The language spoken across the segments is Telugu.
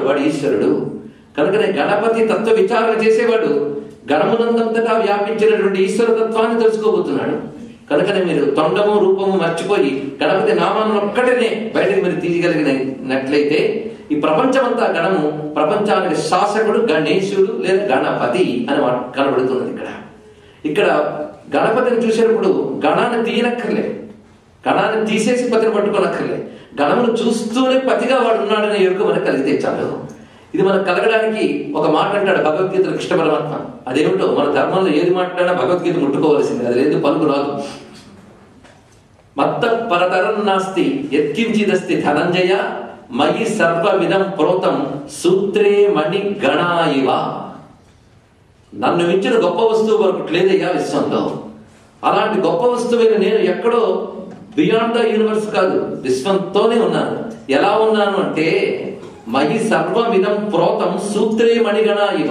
వాడు ఈశ్వరుడు కనుకనే గణపతి తత్వ విచారణ చేసేవాడు గణమునందంతటా వ్యాపించినటువంటి ఈశ్వర తత్వాన్ని తెలుసుకోబోతున్నాడు కనుకనే మీరు తొండము రూపము మర్చిపోయి గణపతి నామాన్ని ఒక్కటనే బయటకు మీరు తీయగలిగినట్లయితే ఈ ప్రపంచమంతా గణము ప్రపంచానికి శాసకుడు గణేశుడు లేదా గణపతి అని మాట కనబడుతున్నది ఇక్కడ ఇక్కడ గణపతిని చూసేటప్పుడు గణాన్ని తీయనక్కర్లే గణాన్ని తీసేసి పతిని పట్టుకోనక్కర్లే గణమును చూస్తూనే పతిగా వాడు ఉన్నాడనే ఎరుక మనకు కలిగితే చాలు ఇది మనకు కలగడానికి ఒక మాట అంటాడు భగవద్గీత కృష్ణ పరమాత్మ అదేమిటో మన ధర్మంలో ఏది మాట్లాడినా భగవద్గీత ముట్టుకోవాల్సింది అది లేదు పలుకు రాదు మత్త పరతరం నాస్తి యత్కించిదస్తి ధనంజయ మయి సర్వవిధం ప్రోతం సూత్రే మణి గణాయివ నన్ను మించిన గొప్ప వస్తువు వరకు లేదయ్యా విశ్వంలో అలాంటి గొప్ప వస్తువైన నేను ఎక్కడో బియాండ్ ద యూనివర్స్ కాదు విశ్వంతోనే ఉన్నాను ఎలా ఉన్నాను అంటే మయి సర్వమిదం ప్రోతం సూత్రే మణిగణ ఇవ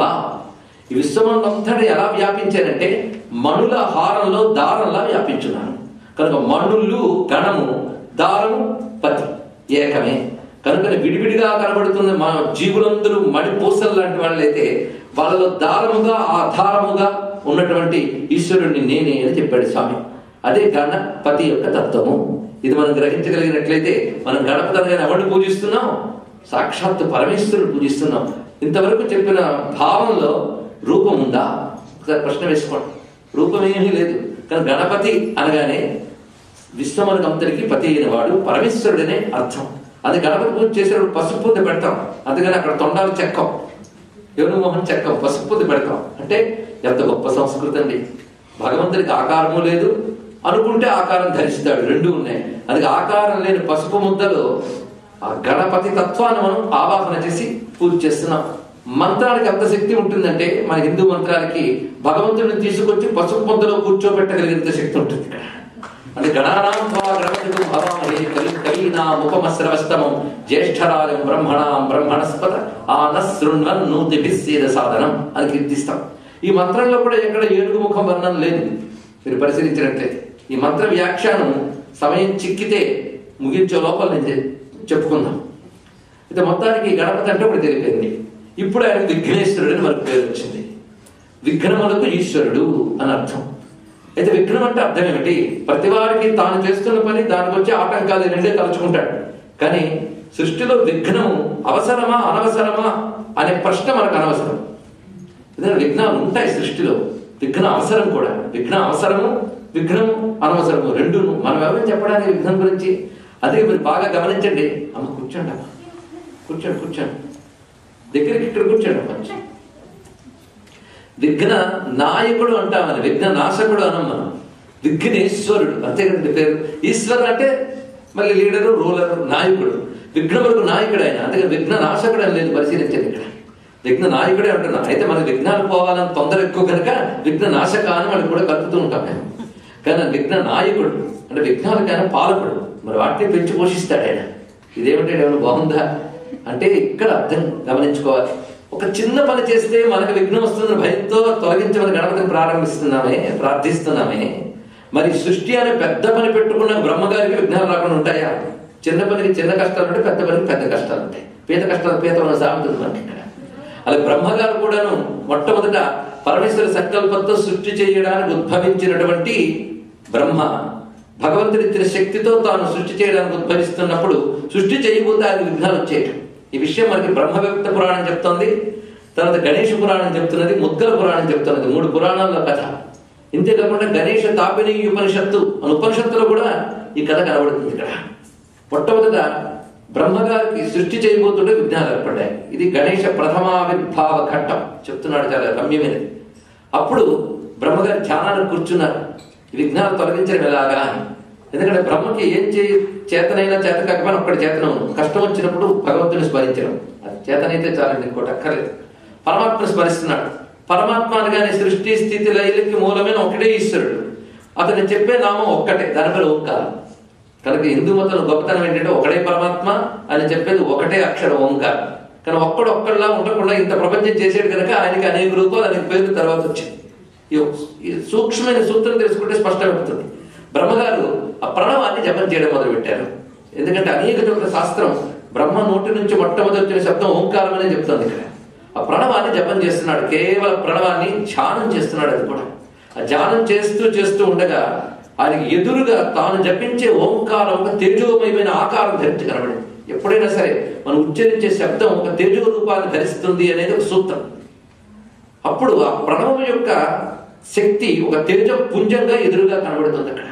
ఈ విశ్వమంతటా ఎలా వ్యాపించానంటే మణుల హారంలో దారంలా వ్యాపించున్నాను కనుక మణులు గణము దారము పతి ఏకమే కనుక విడివిడిగా కనబడుతున్న మా జీవులందరూ మణి పూసలు లాంటి వాళ్ళైతే వాళ్ళలో దారముగా ఆధారముగా ఉన్నటువంటి ఈశ్వరుణ్ణి నేనే అని చెప్పాడు స్వామి అదే గణపతి యొక్క తత్వము ఇది మనం గ్రహించగలిగినట్లయితే మనం గణపతి అనగానే ఎవరిని పూజిస్తున్నాం సాక్షాత్ పరమేశ్వరుడు పూజిస్తున్నాం ఇంతవరకు చెప్పిన భావంలో రూపం ఉందా ఒకసారి ప్రశ్న వేసుకోండి రూపం ఏమీ లేదు కానీ గణపతి అనగానే విశ్వమనకంతరికి పతి అయిన వాడు పరమేశ్వరుడనే అర్థం అది గణపతి పూజ చేసేటప్పుడు పసుపు పొద్దు పెడతాం అందుకని అక్కడ తొండాలు చెక్కం ఎవరు మొహం చెక్కం పసుపు పొద్దు పెడతాం అంటే ఎంత గొప్ప సంస్కృతి అండి భగవంతుడికి ఆకారము లేదు అనుకుంటే ఆకారం ధరిస్తాడు రెండు ఉన్నాయి అది ఆకారం లేని పసుపు ముద్దలో ఆ గణపతి తత్వాన్ని మనం ఆవాహన చేసి పూజ చేస్తున్నాం మంత్రానికి ఎంత శక్తి ఉంటుందంటే మన హిందూ మంత్రాలకి భగవంతుడిని తీసుకొచ్చి పసుపు ముద్దలో కూర్చోబెట్టగలిగినంత శక్తి ఉంటుంది ఇక్కడ అంటే గణానాం త్వా గణపతిం భవామహే కలి కలీనాం ఉపమశ్రవస్తమం జ్యేష్ఠరాజం బ్రహ్మణాం బ్రహ్మణస్పద ఆన శృణ్వన్ నూతిభిస్సేద సాధనం అని కీర్తిస్తాం ఈ మంత్రంలో కూడా ఎక్కడ ఏనుగు ముఖం వర్ణం లేదు మీరు పరిశీలించినట్లయితే ఈ మంత్ర వ్యాఖ్యానం సమయం చిక్కితే ముగించే లోపల నేను చె- చెప్పుకుందాం అయితే మొత్తానికి గణపతి అంటే ఒకటి తెలిపింది ఇప్పుడు ఆయన విఘ్నేశ్వరుడు అని మనకు పేరు వచ్చింది విఘ్నములకు ఈశ్వరుడు అని అర్థం అయితే విఘ్నం అంటే అర్థం ఏమిటి ప్రతివాడికి తాను చేస్తున్న పని దానికి వచ్చే ఆటంకాలు రెండే తలుచుకుంటాడు కానీ సృష్టిలో విఘ్నం అవసరమా అనవసరమా అనే ప్రశ్న మనకు అనవసరం ఎందుకంటే విఘ్నాలు ఉంటాయి సృష్టిలో విఘ్న అవసరం కూడా విఘ్న అవసరము విఘ్నము అనవసరము రెండును మనం ఎవరైనా చెప్పడానికి విఘ్నం గురించి అదే మీరు బాగా గమనించండి అమ్మ కూర్చోండి అమ్మ కూర్చోండి కూర్చోండి దగ్గరికి ఇక్కడ కూర్చోండి అమ్మ విఘ్న నాయకుడు అంటామని విఘ్న నాశకుడు అనం మనం విఘ్నేశ్వరుడు అంతే కదండి పేరు ఈశ్వరుడు అంటే మళ్ళీ లీడరు రూలరు నాయకుడు విఘ్నములకు నాయకుడు ఆయన అందుకే విఘ్న నాశకుడు అని లేదు పరిశీలించండి ఇక్కడ విఘ్న నాయకుడే అంటున్నా అయితే మన విఘ్నాలు పోవాలని తొందర ఎక్కువ కనుక విఘ్న నాశక అని మనకు కూడా కలుపుతూ ఉంటాం మేము కానీ విఘ్న నాయకుడు అంటే విఘ్నాలకైనా పాలకుడు మరి వాటిని పెంచి పోషిస్తాడు ఆయన ఇదేమిటంటే ఏమైనా బాగుందా అంటే ఇక్కడ అర్థం గమనించుకోవాలి ఒక చిన్న పని చేస్తే మనకు విఘ్నం వస్తుందని భయంతో తొలగించమని గణపతిని ప్రారంభిస్తున్నామే ప్రార్థిస్తున్నామే మరి సృష్టి అనే పెద్ద పని పెట్టుకున్న బ్రహ్మగారికి విఘ్నాలు రాకుండా ఉంటాయా చిన్న పనికి చిన్న కష్టాలు ఉంటాయి పెద్ద పనికి పెద్ద కష్టాలు ఉంటాయి పీత కష్టాలు పీత ఉన్న సాగుతుంది మనకి ఇక్కడ అలా బ్రహ్మగారు కూడాను మొట్టమొదట పరమేశ్వర సంకల్పంతో సృష్టి చేయడానికి ఉద్భవించినటువంటి బ్రహ్మ భగవంతుడి ఇచ్చిన శక్తితో తాను సృష్టి చేయడానికి ఉద్భవిస్తున్నప్పుడు సృష్టి చేయబోతే ఆయన విఘ్నాలు వచ్చేట ఈ విషయం మనకి బ్రహ్మవ్యక్త పురాణం చెప్తోంది తర్వాత గణేష పురాణం చెప్తున్నది ముద్గల పురాణం చెప్తున్నది మూడు పురాణాల కథ ఇంతే కాకుండా గణేష తాపిని ఉపనిషత్తు అని ఉపనిషత్తులో కూడా ఈ కథ కనబడుతుంది ఇక్కడ మొట్టమొదట బ్రహ్మగారికి సృష్టి చేయబోతుంటే విఘ్నాలు ఏర్పడ్డాయి ఇది గణేష ప్రథమావిర్భావ ఘట్టం చెప్తున్నాడు చాలా రమ్యమైనది అప్పుడు బ్రహ్మగారి ధ్యానాన్ని కూర్చున్నారు ఈ విఘ్నాలు తొలగించడం ఎలాగా అని ఎందుకంటే బ్రహ్మకి ఏం చే చేతనైనా చేత కాకపోయినా ఒక్కటి చేతనం కష్టం వచ్చినప్పుడు భగవంతుని స్మరించడం అది చేతనైతే చాలండి ఇంకోటి అక్కర్లేదు పరమాత్మను స్మరిస్తున్నాడు పరమాత్మ అనగానే సృష్టి స్థితి లయలకి మూలమైన ఒకటే ఈశ్వరుడు అతను చెప్పే నామం ఒక్కటే దాని పేరు ఓంకారం కనుక హిందూ మతం గొప్పతనం ఏంటంటే ఒకటే పరమాత్మ అని చెప్పేది ఒకటే అక్షరం ఓంకారం కానీ ఒక్కడు ఒక్కడిలా ఉండకుండా ఇంత ప్రపంచం చేసేది కనుక ఆయనకి అనేక రూపాయలు అనేక పేర్లు తర్వాత వచ్చింది ఈ ఈ సూక్ష్మమైన సూత్రం తెలుసుకుంటే స్పష్టమవుతుంది బ్రహ్మగారు ఆ ప్రణవాన్ని జపం చేయడం మొదలుపెట్టారు ఎందుకంటే అనేక చోట్ల శాస్త్రం బ్రహ్మ నోటి నుంచి మొట్టమొదటి వచ్చిన శబ్దం ఓంకారం అనే చెప్తుంది ఇక్కడ ఆ ప్రణవాన్ని జపం చేస్తున్నాడు కేవలం ప్రణవాన్ని ధ్యానం చేస్తున్నాడు అది కూడా ఆ ధ్యానం చేస్తూ చేస్తూ ఉండగా ఆయనకి ఎదురుగా తాను జపించే ఓంకారం ఒక తేజోమయమైన ఆకారం ధరించి కనబడింది ఎప్పుడైనా సరే మనం ఉచ్చరించే శబ్దం ఒక తేజో రూపాన్ని ధరిస్తుంది అనేది ఒక సూత్రం అప్పుడు ఆ ప్రణవం యొక్క శక్తి ఒక తేజ పుంజంగా ఎదురుగా కనబడుతుంది అక్కడ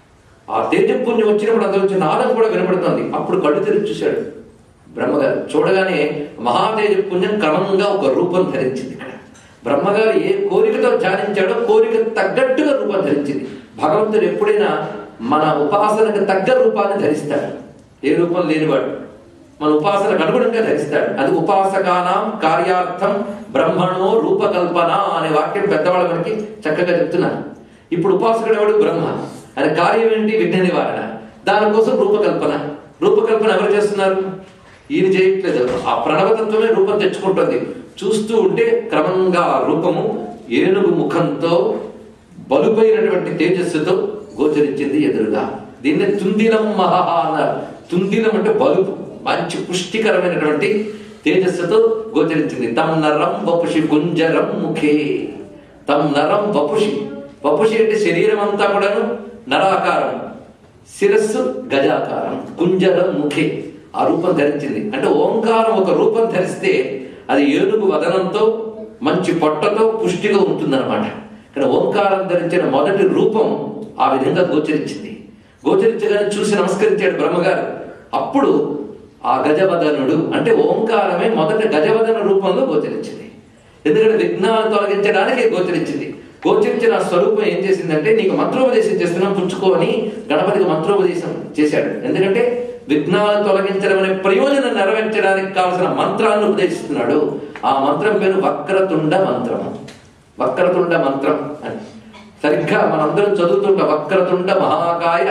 ఆ తేజ పుంజం వచ్చినప్పుడు అందులో నుంచి నాదం కూడా వినపడుతుంది అప్పుడు కళ్ళు తెరిచి చూశాడు బ్రహ్మగారు చూడగానే మహాతేజ పుంజం క్రమంగా ఒక రూపం ధరించింది ఇక్కడ బ్రహ్మగారు ఏ కోరికతో ధ్యానించాడో కోరిక తగ్గట్టుగా రూపం ధరించింది భగవంతుడు ఎప్పుడైనా మన ఉపాసనకు తగ్గ రూపాన్ని ధరిస్తాడు ఏ రూపం లేనివాడు మన ఉపాసనకు అనుగుణంగా ధరిస్తాడు అది ఉపాసకానాం కార్యార్థం బ్రహ్మణో రూపకల్పన అనే వాక్యం పెద్దవాళ్ళ మనకి చక్కగా చెప్తున్నారు ఇప్పుడు ఉపాసకుడు ఎవడు బ్రహ్మ ఆయన కార్యం ఏంటి విఘ్న నివారణ దానికోసం రూపకల్పన రూపకల్పన ఎవరు చేస్తున్నారు ఈయన చేయట్లేదు ఆ ప్రణవతత్వమే రూపం తెచ్చుకుంటుంది చూస్తూ ఉంటే క్రమంగా ఆ రూపము ఏనుగు ముఖంతో బలుపైనటువంటి తేజస్సుతో గోచరించింది ఎదురుగా దీన్ని తుందిలం మహా అన్నారు తుందిలం అంటే బలుపు మంచి పుష్టికరమైనటువంటి తేజస్సుతో గోచరించింది తమ్ నరం వపుషి గుంజరం ముఖే తమ్ నరం వపుషి వపుషి అంటే శరీరం అంతా కూడాను నరాకారం శిరస్సు గజాకారం గుంజరం ముఖే ఆ రూపం ధరించింది అంటే ఓంకారం ఒక రూపం ధరిస్తే అది ఏనుగు వదనంతో మంచి పొట్టతో పుష్టిగా ఉంటుందన్నమాట ఇక్కడ ఓంకారం ధరించిన మొదటి రూపం ఆ విధంగా గోచరించింది గోచరించగానే చూసి నమస్కరించాడు బ్రహ్మగారు అప్పుడు ఆ గజవదనుడు అంటే ఓంకారమే మొదట గజవదన రూపంలో గోచరించింది ఎందుకంటే విఘ్నాలు తొలగించడానికి గోచరించింది గోచరించిన ఆ స్వరూపం ఏం చేసిందంటే నీకు మంత్రోపదేశం చేస్తున్నాం పుచ్చుకో అని గణపతికి మంత్రోపదేశం చేశాడు ఎందుకంటే విఘ్నాలు తొలగించడం అనే ప్రయోజనం నెరవేర్చడానికి కావలసిన మంత్రాన్ని ఉపదేశిస్తున్నాడు ఆ మంత్రం పేరు వక్రతుండ మంత్రము వక్రతుండ మంత్రం అని సరిగ్గా మనందరం చదువుతుంట వక్రతుండ మహాకాయ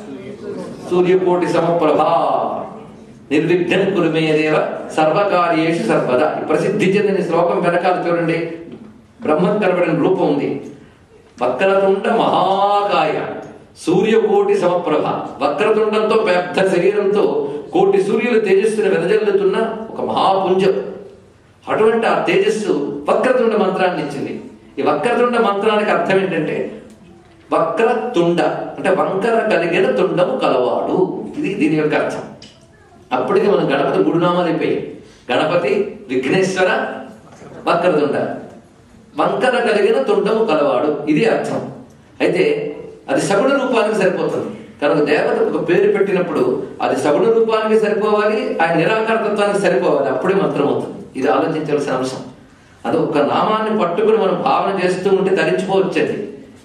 సూర్యకోటి సమప్రభా నిర్విఘ్నం కురుమే దేవ సర్వకార్యేషు సర్వదా ఈ ప్రసిద్ధి చెందిన శ్లోకం వెనకాల చూడండి బ్రహ్మం కనబడిన రూపం ఉంది వక్రతుండ మహాకాయ సూర్యకోటి సమప్రభ వక్రతుండంతో పెద్ద శరీరంతో కోటి సూర్యులు తేజస్సును వెదజల్లుతున్న ఒక మహాపుంజం అటువంటి ఆ తేజస్సు వక్రతుండ మంత్రాన్ని ఇచ్చింది ఈ వక్రతుండ మంత్రానికి అర్థం ఏంటంటే వక్రతుండ అంటే వంకర కలిగిన తుండము కలవాడు ఇది దీని యొక్క అర్థం అప్పటికి మనం గణపతి మూడు నామాలు అయిపోయాయి గణపతి విఘ్నేశ్వర వక్రతుండ వంకర కలిగిన తుండము కలవాడు ఇది అర్థం అయితే అది సగుణ రూపానికి సరిపోతుంది కనుక దేవతకు ఒక పేరు పెట్టినప్పుడు అది సగుణ రూపానికి సరిపోవాలి ఆయన నిరాకార తత్వానికి సరిపోవాలి అప్పుడే మంత్రం అవుతుంది ఇది ఆలోచించాల్సిన అంశం అది ఒక నామాన్ని పట్టుకుని మనం భావన చేస్తూ ఉంటే ధరించుకోవచ్చు అది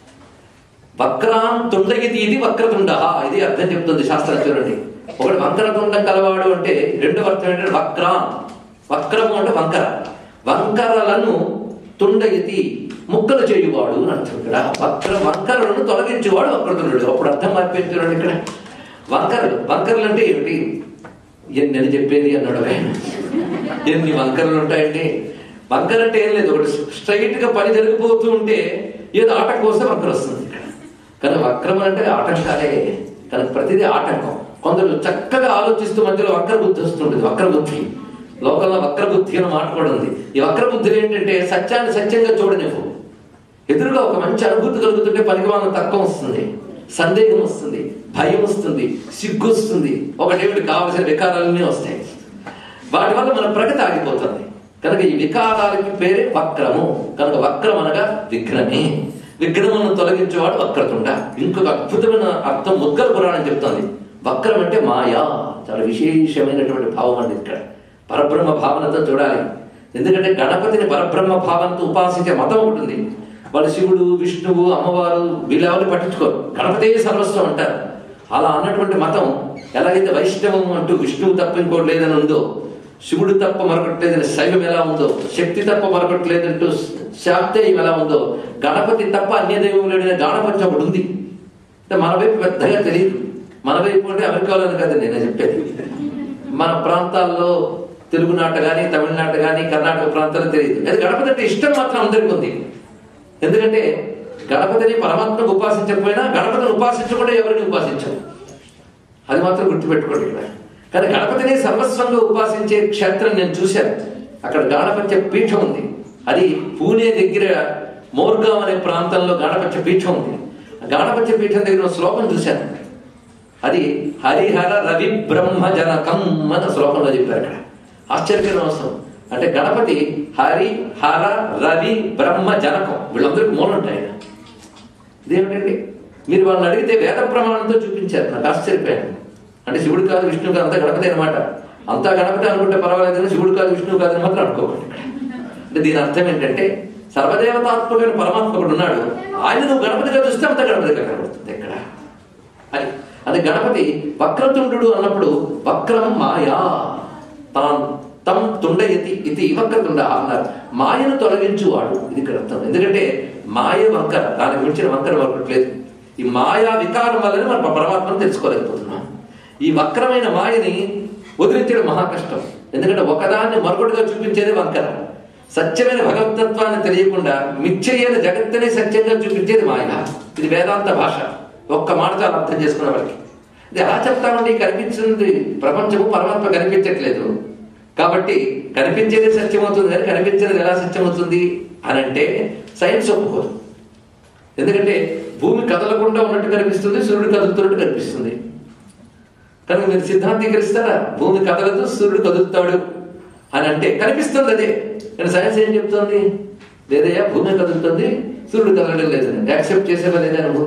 వక్రాం తుండగితి ఇది వక్రతుండ ఇది అర్థం చెప్తుంది శాస్త్రం చూడండి ఒకటి వంకరతుండం కలవాడు అంటే రెండో అర్థం ఏంటంటే వక్రాం వక్రము అంటే వంకర వంకరలను తుండగితి ముక్కలు చేయువాడు అని అర్థం ఇక్కడ వక్ర వంకరలను తొలగించేవాడు వక్రతుండు అప్పుడు అర్థం మార్పింది చూడండి ఇక్కడ వంకరలు వంకరలు అంటే ఏమిటి ఎన్ని అని చెప్పేది అన్నాడు ఆయన ఎన్ని వంకరలు ఉంటాయండి వంకర అంటే ఏం లేదు ఒకటి స్ట్రైట్ గా పని జరిగిపోతూ ఉంటే ఏదో ఆటంకం వస్తే వంకర వస్తుంది ఇక్కడ కానీ వక్రం అంటే ఆటంకాలే కానీ ప్రతిదీ ఆటంకం కొందరు చక్కగా ఆలోచిస్తూ మధ్యలో వక్ర బుద్ధి వస్తుంటుంది వక్ర బుద్ధి లోకంలో వక్ర బుద్ధి అని మాట కూడా ఉంది ఈ వక్ర బుద్ధి ఏంటంటే సత్యాన్ని సత్యంగా చూడనివ్వు ఎదురుగా ఒక మంచి అనుభూతి కలుగుతుంటే పనికిమాల తక్కువ వస్తుంది సందేహం వస్తుంది భయం వస్తుంది సిగ్గు వస్తుంది ఒకటేమిటి కావలసిన వికారాలన్నీ వస్తాయి వాటి వల్ల మన ప్రగతి ఆగిపోతుంది కనుక ఈ వికారాలకి పేరే వక్రము కనుక వక్రం అనగా విఘ్నమే విఘ్నమును తొలగించేవాడు వక్రతుండ ఇంకొక అద్భుతమైన అర్థం ముగ్గల పురాణం చెప్తోంది వక్రం అంటే మాయా చాలా విశేషమైనటువంటి భావం అండి ఇక్కడ పరబ్రహ్మ భావనతో చూడాలి ఎందుకంటే గణపతిని పరబ్రహ్మ భావనతో ఉపాసించే మతం ఒకటి ఉంది వాళ్ళు శివుడు విష్ణువు అమ్మవారు వీళ్ళెవరిని పట్టించుకోరు గణపతే సర్వస్వం అంటారు అలా అన్నటువంటి మతం ఎలాగైతే వైష్ణవం అంటూ విష్ణువు తప్ప ఇంకోటి లేదని ఉందో శివుడు తప్ప మరొకటి లేదని శైవం ఎలా ఉందో శక్తి తప్ప మరొకటి లేదంటూ శాక్తేయం ఎలా ఉందో గణపతి తప్ప అన్య దైవం లేడని గణపతి ఒకటి ఉంది అంటే మన వైపు పెద్దగా తెలియదు మన వైపు అంటే అమెరికాలో కాదు నేను చెప్పేది మన ప్రాంతాల్లో తెలుగునాట కానీ తమిళనాట కానీ కర్ణాటక ప్రాంతాల్లో తెలియదు అది గణపతి అంటే ఇష్టం మాత్రం అందరికీ ఉంది ఎందుకంటే గణపతిని పరమాత్మకు ఉపాసించకపోయినా గణపతిని ఉపాసించకుండా ఎవరిని ఉపాసించరు అది మాత్రం గుర్తుపెట్టుకోండి ఇక్కడ కానీ గణపతిని సర్వస్వంగా ఉపాసించే క్షేత్రం నేను చూశాను అక్కడ గాణపత్య పీఠం ఉంది అది పూణే దగ్గర మోర్గాం అనే ప్రాంతంలో గాణపత్య పీఠం ఉంది ఆ గాణపత్య పీఠం దగ్గర ఒక శ్లోకం చూశాను అది హరిహర రవి బ్రహ్మ జనకం అన్న శ్లోకంలో చెప్పారు అక్కడ ఆశ్చర్యకరం అవసరం అంటే గణపతి హరి హర రవి బ్రహ్మ జనకం వీళ్ళందరికీ మూలం ఉంటాయి ఇదేమిటండి మీరు వాళ్ళని అడిగితే వేద ప్రమాణంతో చూపించారు నాకు ఆశ్చర్యపోయాను అంటే శివుడు కాదు విష్ణువు కాదు అంతా గణపతి అనమాట అంతా గణపతి అనుకుంటే పర్వాలేదు కానీ శివుడు కాదు విష్ణువు కాదు అని మాత్రం అనుకోకండి ఇక్కడ అంటే దీని అర్థం ఏంటంటే సర్వదేవతాత్మకమైన పరమాత్మ ఒకడు ఉన్నాడు ఆయన నువ్వు గణపతిగా చూస్తే అంత గణపతిగా కనబడుతుంది ఇక్కడ అది అది గణపతి వక్రతుండు అన్నప్పుడు వక్రం మాయా తాన్ తం తుండయతి ఇది వక్రతుండ అన్నారు మాయను తొలగించువాడు ఇది ఇక్కడ అర్థం ఎందుకంటే మాయ వంకర దానికి మించిన వంకర మరొకటి లేదు ఈ మాయా వికారం వల్లనే మనం పరమాత్మను తెలుసుకోలేకపోతున్నాం ఈ వక్రమైన మాయని వదిలించడం మహా కష్టం ఎందుకంటే ఒకదాన్ని మరొకటిగా చూపించేది వంకర సత్యమైన భగవతత్వాన్ని తెలియకుండా మిథ్యైన జగత్తునే సత్యంగా చూపించేది మాయ ఇది వేదాంత భాష ఒక్క మాటతో అలా అర్థం చేసుకునే వాళ్ళకి ఇది ఎలా చెప్తామండి కనిపించింది ప్రపంచము పరమాత్మ కనిపించట్లేదు కాబట్టి కనిపించేది సత్యమవుతుంది కానీ కనిపించేది ఎలా సత్యమవుతుంది అని అంటే సైన్స్ ఒప్పుకోదు ఎందుకంటే భూమి కదలకుండా ఉన్నట్టు కనిపిస్తుంది సూర్యుడు కదులుతున్నట్టు కనిపిస్తుంది కనుక మీరు సిద్ధాంతీకరిస్తారా భూమి కదలదు సూర్యుడు కదులుతాడు అని అంటే కనిపిస్తుంది అదే కానీ సైన్స్ ఏం చెప్తుంది లేదయ్యా భూమి కదులుతుంది సూర్యుడు కదలడం లేదని యాక్సెప్ట్ చేసేవా లేదా నువ్వు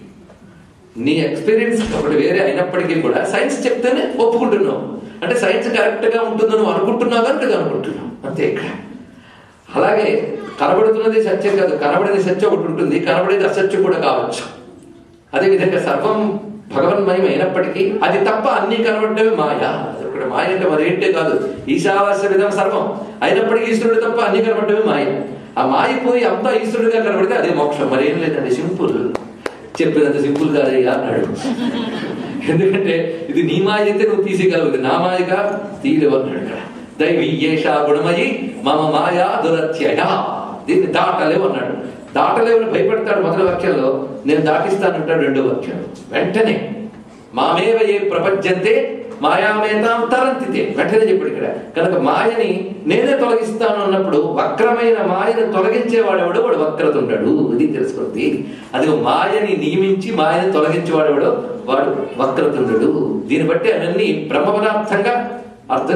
నీ ఎక్స్పీరియన్స్ ఒకటి వేరే అయినప్పటికీ కూడా సైన్స్ చెప్తేనే ఒప్పుకుంటున్నావు అంటే సైన్స్ కరెక్ట్ గా ఉంటుందని నువ్వు అనుకుంటున్నావు కనుక ఇది అనుకుంటున్నావు అంతే ఇక్కడ అలాగే కనబడుతున్నది సత్యం కాదు కనబడేది సత్యం ఒకటి ఉంటుంది కనబడేది అసత్యం కూడా కావచ్చు అదేవిధంగా సర్వం భగవన్మయం అయినప్పటికీ అది తప్ప అన్ని కనబడటమే మాయ ఇక్కడ మాయ అంటే మరేంటే కాదు ఈశావాస్య విధం సర్వం అయినప్పటికీ ఈశ్వరుడు తప్ప అన్ని కనబడటమే మాయ ఆ మాయ పోయి అంతా ఈశ్వరుడిగా కనబడితే అదే మోక్షం మరేం లేదండి సింపుల్ చెప్పినంత సింపుల్ కాదయ్యా అన్నాడు ఎందుకంటే ఇది నీ మాయ అయితే నువ్వు తీసేయగలవు ఇది నా మాయగా తీయలేవు అన్నాడు ఇక్కడ దైవీ ఏషా గుణమయి మమ మాయా దురత్యయ దీన్ని దాటలేవు అన్నాడు దాటలేవని భయపెడతాడు మొదటి వాక్యంలో నేను దాటిస్తానంటాడు రెండో వాక్యం వెంటనే మామేవ ఏ ప్రపంచంతే మాయామేతాం తరంతితే వెంటనే చెప్పాడు ఇక్కడ కనుక మాయని నేనే తొలగిస్తాను అన్నప్పుడు వక్రమైన మాయను తొలగించేవాడెవడు వాడు వక్రతుండడు ఇది తెలుసుకుంది అది మాయని నియమించి మాయని తొలగించేవాడెవడో వాడు వక్రతుండడు దీన్ని బట్టి అవన్నీ బ్రహ్మ పదార్థంగా అర్థం